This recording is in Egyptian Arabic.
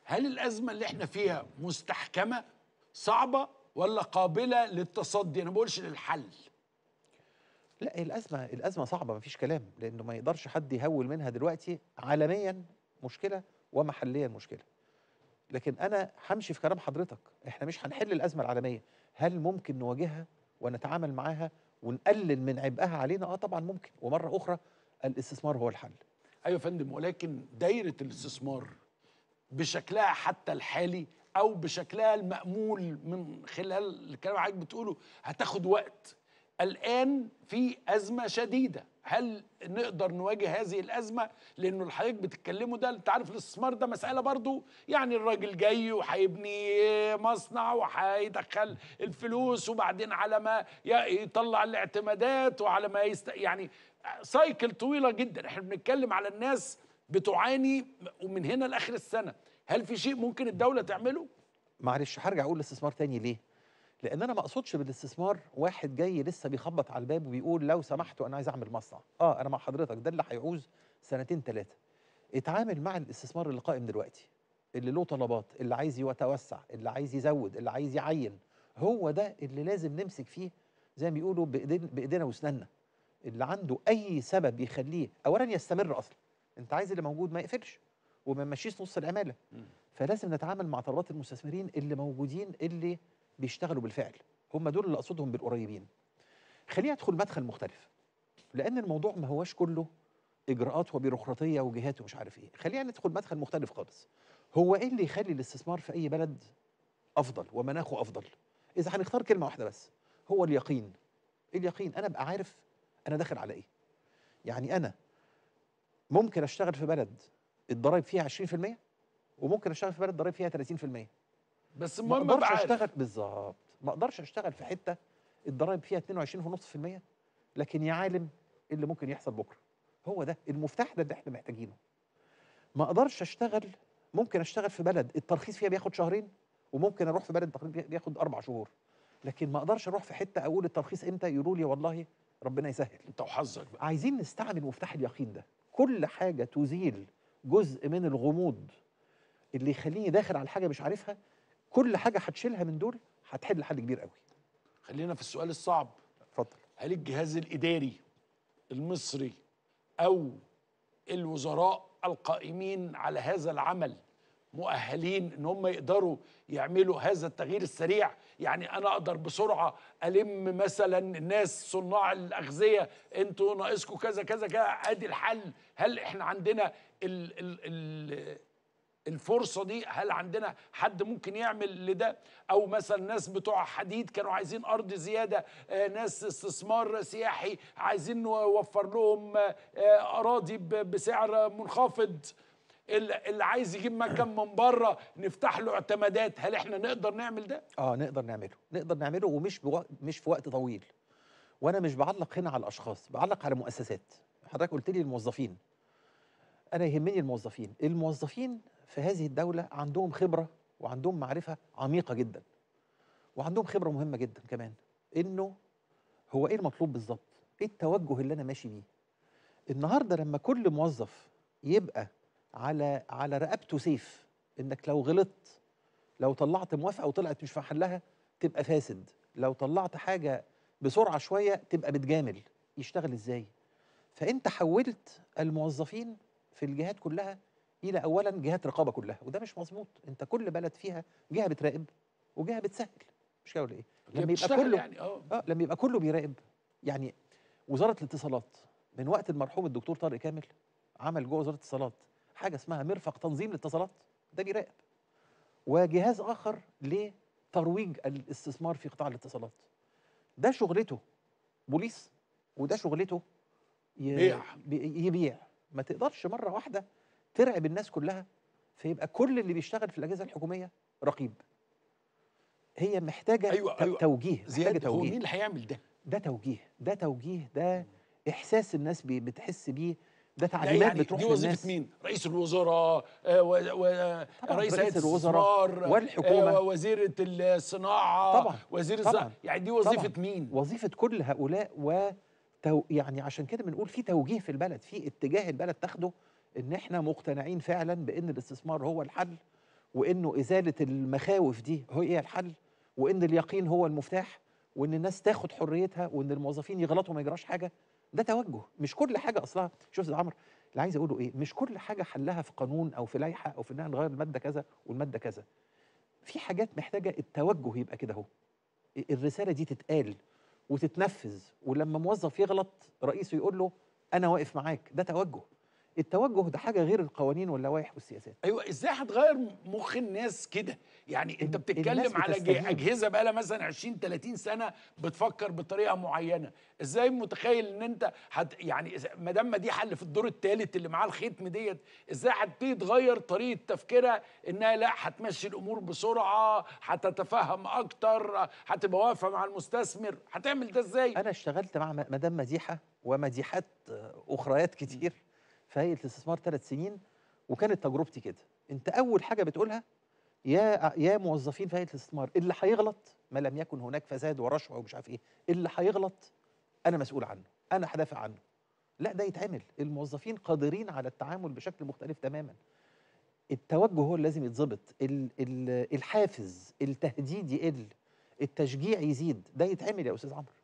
هل الازمه اللي احنا فيها مستحكمه صعبه ولا قابله للتصدي انا ما بقولش للحل لا الازمه الازمه صعبه مفيش كلام لانه ما يقدرش حد يهول منها دلوقتي عالميا مشكله ومحليا مشكله لكن انا همشي في كلام حضرتك احنا مش هنحل الازمه العالميه هل ممكن نواجهها ونتعامل معاها ونقلل من عبئها علينا اه طبعا ممكن ومره اخرى الاستثمار هو الحل ايوه يا فندم ولكن دايره الاستثمار بشكلها حتى الحالي او بشكلها المامول من خلال الكلام اللي حضرتك بتقوله هتاخد وقت الان في ازمه شديده هل نقدر نواجه هذه الازمه لانه اللي حضرتك بتتكلمه ده انت عارف الاستثمار ده مساله برضو يعني الراجل جاي وهيبني مصنع وهيدخل الفلوس وبعدين على ما ي- يطلع الاعتمادات وعلى ما يست يعني سايكل طويله جدا احنا بنتكلم على الناس بتعاني ومن هنا لاخر السنه هل في شيء ممكن الدوله تعمله معلش هرجع اقول الاستثمار تاني ليه لان انا ما اقصدش بالاستثمار واحد جاي لسه بيخبط على الباب وبيقول لو سمحتوا انا عايز اعمل مصنع اه انا مع حضرتك ده اللي هيعوز سنتين ثلاثه اتعامل مع الاستثمار اللي قائم دلوقتي اللي له طلبات اللي عايز يتوسع اللي عايز يزود اللي عايز يعين هو ده اللي لازم نمسك فيه زي ما بيقولوا بايدين بايدينا واسناننا اللي عنده اي سبب يخليه اولا يستمر اصلا انت عايز اللي موجود ما يقفلش وما يمشيش نص العماله فلازم نتعامل مع طلبات المستثمرين اللي موجودين اللي بيشتغلوا بالفعل هم دول اللي اقصدهم بالقريبين خلينا ادخل مدخل مختلف لان الموضوع ما هواش كله اجراءات وبيروقراطيه وجهات ومش عارف ايه خلينا ندخل مدخل مختلف خالص هو ايه اللي يخلي الاستثمار في اي بلد افضل ومناخه افضل اذا هنختار كلمه واحده بس هو اليقين اليقين انا ابقى عارف انا داخل على ايه يعني انا ممكن اشتغل في بلد الضرايب فيها 20% وممكن اشتغل في بلد الضرايب فيها 30% بس ما المهم اقدرش ابقى عارف اشتغل بالظبط ما اقدرش اشتغل في حته الضرايب فيها 22.5% لكن يا عالم إيه اللي ممكن يحصل بكره هو ده المفتاح ده اللي احنا محتاجينه ما اقدرش اشتغل ممكن اشتغل في بلد الترخيص فيها بياخد شهرين وممكن اروح في بلد الترخيص بي- بياخد اربع شهور لكن ما اقدرش اروح في حته اقول الترخيص امتى يقولوا لي والله ربنا يسهل انت وحظك بقى عايزين نستعمل مفتاح اليقين ده كل حاجه تزيل جزء من الغموض اللي يخليني داخل على حاجه مش عارفها كل حاجه هتشيلها من دول هتحل حل كبير قوي خلينا في السؤال الصعب اتفضل هل الجهاز الاداري المصري او الوزراء القائمين على هذا العمل مؤهلين ان هم يقدروا يعملوا هذا التغيير السريع يعني انا اقدر بسرعه الم مثلا الناس صناع الاغذيه انتوا ناقصكم كذا كذا كذا ادي الحل هل احنا عندنا ال ال ال الفرصه دي هل عندنا حد ممكن يعمل لده او مثلا ناس بتوع حديد كانوا عايزين ارض زياده آه، ناس استثمار سياحي عايزين نوفر لهم آه، آه، اراضي ب- بسعر منخفض اللي اللي عايز يجيب مكان من بره نفتح له اعتمادات هل احنا نقدر نعمل ده اه نقدر نعمله نقدر نعمله ومش بو... مش في وقت طويل وانا مش بعلق هنا على الاشخاص بعلق على مؤسسات حضرتك قلت لي الموظفين انا يهمني الموظفين الموظفين في هذه الدوله عندهم خبره وعندهم معرفه عميقه جدا وعندهم خبره مهمه جدا كمان انه هو ايه المطلوب بالظبط ايه التوجه اللي انا ماشي بيه النهارده لما كل موظف يبقى على على رقبته سيف انك لو غلطت لو طلعت موافقه وطلعت مش في محلها تبقى فاسد لو طلعت حاجه بسرعه شويه تبقى بتجامل يشتغل ازاي فانت حولت الموظفين في الجهات كلها الى اولا جهات رقابه كلها وده مش مظبوط انت كل بلد فيها جهه بتراقب وجهه بتسهل مش كده ولا ايه هي لما يبقى بتشتغل كله يعني اه اه لما يبقى كله بيراقب يعني وزاره الاتصالات من وقت المرحوم الدكتور طارق كامل عمل جوه وزاره الاتصالات حاجه اسمها مرفق تنظيم الاتصالات ده بيراقب وجهاز اخر لترويج الاستثمار في قطاع الاتصالات ده شغلته بوليس وده شغلته ي- بيع. بي- يبيع ما تقدرش مره واحده ترعب الناس كلها فيبقى كل اللي بيشتغل في الاجهزه الحكوميه رقيب هي محتاجه أيوة، تو- أيوة. توجيه محتاجه زياد هو توجيه مين اللي هيعمل ده ده توجيه ده توجيه ده احساس الناس بي- بتحس بيه ده لا تعليمات يعني بتروح دي للناس وظيفه مين؟ رئيس الوزراء آه، و- و- طبعاً رئيس رئيس هيئه الوزراء الاستثمار والحكومة. آه، وزيره الصناعه طبعاً، وزير طبعاً، الزراعه يعني دي وظيفه طبعاً. مين؟ وظيفه كل هؤلاء و تو يعني عشان كده بنقول في توجيه في البلد في اتجاه البلد تاخده ان احنا مقتنعين فعلا بان الاستثمار هو الحل وانه ازاله المخاوف دي هي الحل وان اليقين هو المفتاح وان الناس تاخد حريتها وان الموظفين يغلطوا ما يجراش حاجه ده توجه مش كل حاجه اصلها شوف يا عمرو اللي عايز اقوله ايه مش كل حاجه حلها في قانون او في لائحه او في انها نغير الماده كذا والماده كذا في حاجات محتاجه التوجه يبقى كده اهو الرساله دي تتقال وتتنفذ ولما موظف يغلط رئيسه يقول له انا واقف معاك ده توجه التوجه ده حاجه غير القوانين واللوائح والسياسات ايوه ازاي هتغير مخ الناس كده يعني انت ال- بتتكلم الناس على بتستجيب. ج- اجهزه بقى لها مثلا 20 30 سنه بتفكر بطريقه معينه ازاي متخيل ان انت هت يعني إذا- ما دام دي حل في الدور الثالث اللي معاه الختم ديت ازاي هتبتدي تغير طريقه تفكيرها انها لا هتمشي الامور بسرعه هتتفهم اكتر هتبقى واقفه مع المستثمر هتعمل ده ازاي انا اشتغلت مع م- مدام مديحه ومديحات آه، اخريات كتير في هيئه الاستثمار ثلاث سنين وكانت تجربتي كده انت اول حاجه بتقولها يا يا موظفين في هيئه الاستثمار اللي هيغلط ما لم يكن هناك فساد ورشوه ومش عارف ايه اللي هيغلط انا مسؤول عنه انا هدافع عنه لا ده يتعمل الموظفين قادرين على التعامل بشكل مختلف تماما التوجه هو اللي لازم يتظبط ال- ال- الحافز التهديد يقل التشجيع يزيد ده يتعمل يا استاذ عمرو